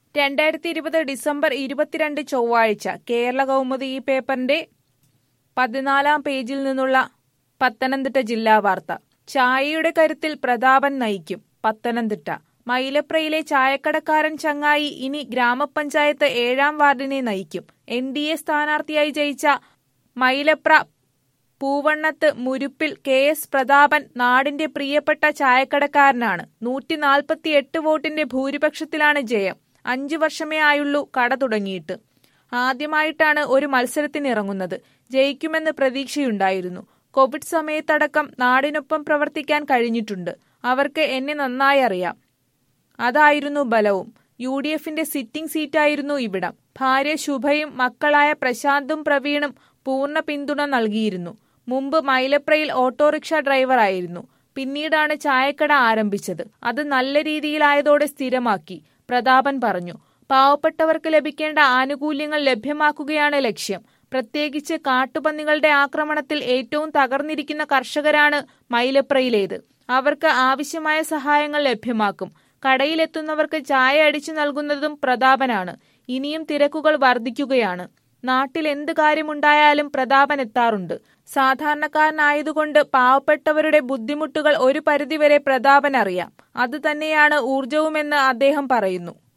രണ്ടായിരത്തി ഇരുപത് ഡിസംബർ ഇരുപത്തിരണ്ട് ചൊവ്വാഴ്ച കേരള കൗമുദി ഈ പേപ്പറിന്റെ പതിനാലാം പേജിൽ നിന്നുള്ള പത്തനംതിട്ട ജില്ലാ വാർത്ത ചായയുടെ കരുത്തിൽ പ്രതാപൻ നയിക്കും പത്തനംതിട്ട മൈലപ്രയിലെ ചായക്കടക്കാരൻ ചങ്ങായി ഇനി ഗ്രാമപഞ്ചായത്ത് ഏഴാം വാർഡിനെ നയിക്കും എൻ ഡി എ സ്ഥാനാർത്ഥിയായി ജയിച്ച മൈലപ്ര പൂവണ്ണത്ത് മുരുപ്പിൽ കെ എസ് പ്രതാപൻ നാടിന്റെ പ്രിയപ്പെട്ട ചായക്കടക്കാരനാണ് നൂറ്റി നാൽപ്പത്തി എട്ട് വോട്ടിന്റെ ഭൂരിപക്ഷത്തിലാണ് ജയം അഞ്ചു വർഷമേ ആയുള്ളൂ കട തുടങ്ങിയിട്ട് ആദ്യമായിട്ടാണ് ഒരു മത്സരത്തിനിറങ്ങുന്നത് ജയിക്കുമെന്ന് പ്രതീക്ഷയുണ്ടായിരുന്നു കോവിഡ് സമയത്തടക്കം നാടിനൊപ്പം പ്രവർത്തിക്കാൻ കഴിഞ്ഞിട്ടുണ്ട് അവർക്ക് എന്നെ നന്നായി അറിയാം അതായിരുന്നു ബലവും യു ഡി എഫിന്റെ സിറ്റിംഗ് സീറ്റായിരുന്നു ഇവിടം ഭാര്യ ശുഭയും മക്കളായ പ്രശാന്തും പ്രവീണും പൂർണ്ണ പിന്തുണ നൽകിയിരുന്നു മുമ്പ് മൈലപ്രയിൽ ഓട്ടോറിക്ഷ ഡ്രൈവറായിരുന്നു പിന്നീടാണ് ചായക്കട ആരംഭിച്ചത് അത് നല്ല രീതിയിലായതോടെ സ്ഥിരമാക്കി പ്രതാപൻ പറഞ്ഞു പാവപ്പെട്ടവർക്ക് ലഭിക്കേണ്ട ആനുകൂല്യങ്ങൾ ലഭ്യമാക്കുകയാണ് ലക്ഷ്യം പ്രത്യേകിച്ച് കാട്ടുപന്നികളുടെ ആക്രമണത്തിൽ ഏറ്റവും തകർന്നിരിക്കുന്ന കർഷകരാണ് മൈലപ്രയിലേത് അവർക്ക് ആവശ്യമായ സഹായങ്ങൾ ലഭ്യമാക്കും കടയിലെത്തുന്നവർക്ക് ചായ അടിച്ചു നൽകുന്നതും പ്രതാപനാണ് ഇനിയും തിരക്കുകൾ വർദ്ധിക്കുകയാണ് നാട്ടിൽ എന്ത് കാര്യമുണ്ടായാലും പ്രതാപൻ എത്താറുണ്ട് സാധാരണക്കാരനായതുകൊണ്ട് പാവപ്പെട്ടവരുടെ ബുദ്ധിമുട്ടുകൾ ഒരു പരിധിവരെ പ്രതാപൻ അറിയാം അത് തന്നെയാണ് ഊർജവുമെന്ന് അദ്ദേഹം പറയുന്നു